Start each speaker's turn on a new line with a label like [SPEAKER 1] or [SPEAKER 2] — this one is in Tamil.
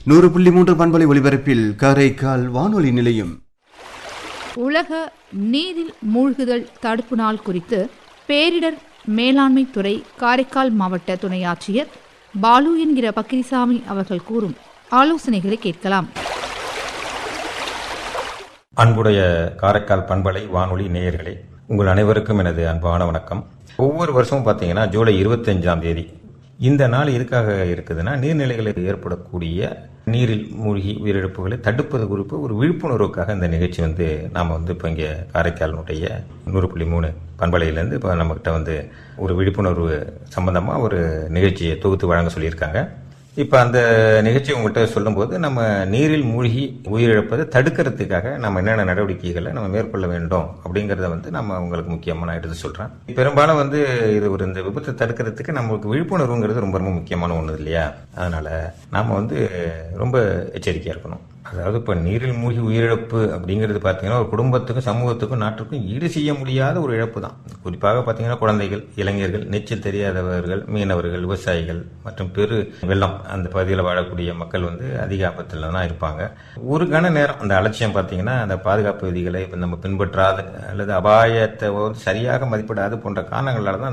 [SPEAKER 1] நூறு புள்ளி மூன்று பண்பலை ஒலிபரப்பில் காரைக்கால் வானொலி நிலையம்
[SPEAKER 2] உலக நீரில் மூழ்குதல் தடுப்பு நாள் குறித்து பேரிடர் மேலாண்மை துறை காரைக்கால் மாவட்ட துணை ஆட்சியர் பாலு என்கிற பக்கிரிசாமி அவர்கள் கூறும் ஆலோசனைகளை கேட்கலாம்
[SPEAKER 3] அன்புடைய காரைக்கால் பண்பலை வானொலி நேயர்களே உங்கள் அனைவருக்கும் எனது அன்பான வணக்கம் ஒவ்வொரு வருஷமும் பார்த்தீங்கன்னா ஜூலை இருபத்தஞ்சாம் தேதி இந்த நாள் எதுக்காக இருக்குதுன்னா நீர்நிலைகளில் ஏற்படக்கூடிய நீரில் மூழ்கி உயிரிழப்புகளை தடுப்பது குறிப்பு ஒரு விழிப்புணர்வுக்காக இந்த நிகழ்ச்சி வந்து நாம் வந்து இப்போ இங்கே காரைக்காலினுடைய நூறு புள்ளி மூணு பண்பலையிலேருந்து இப்போ நம்மக்கிட்ட வந்து ஒரு விழிப்புணர்வு சம்பந்தமாக ஒரு நிகழ்ச்சியை தொகுத்து வழங்க சொல்லியிருக்காங்க இப்போ அந்த நிகழ்ச்சி உங்கள்கிட்ட சொல்லும்போது நம்ம நீரில் மூழ்கி உயிரிழப்பதை தடுக்கிறதுக்காக நம்ம என்னென்ன நடவடிக்கைகளை நம்ம மேற்கொள்ள வேண்டும் அப்படிங்கிறத வந்து நம்ம உங்களுக்கு முக்கியமாக நான் எடுத்து சொல்கிறேன் பெரும்பாலும் வந்து இது ஒரு இந்த விபத்தை தடுக்கிறதுக்கு நம்மளுக்கு விழிப்புணர்வுங்கிறது ரொம்ப ரொம்ப முக்கியமான ஒன்று இல்லையா அதனால் நாம் வந்து ரொம்ப எச்சரிக்கையாக இருக்கணும் அதாவது இப்போ நீரில் மூழ்கி உயிரிழப்பு அப்படிங்கிறது பார்த்தீங்கன்னா ஒரு குடும்பத்துக்கும் சமூகத்துக்கும் நாட்டுக்கும் ஈடு செய்ய முடியாத ஒரு இழப்பு தான் குறிப்பாக பார்த்தீங்கன்னா குழந்தைகள் இளைஞர்கள் நீச்சல் தெரியாதவர்கள் மீனவர்கள் விவசாயிகள் மற்றும் பெரு வெள்ளம் அந்த பகுதியில் வாழக்கூடிய மக்கள் வந்து அதிக ஆபத்தில் தான் இருப்பாங்க ஒரு கண நேரம் அந்த அலட்சியம் பார்த்தீங்கன்னா அந்த பாதுகாப்பு விதிகளை இப்போ நம்ம பின்பற்றாத அல்லது அபாயத்தை வந்து சரியாக மதிப்பிடாது போன்ற காரணங்களால தான்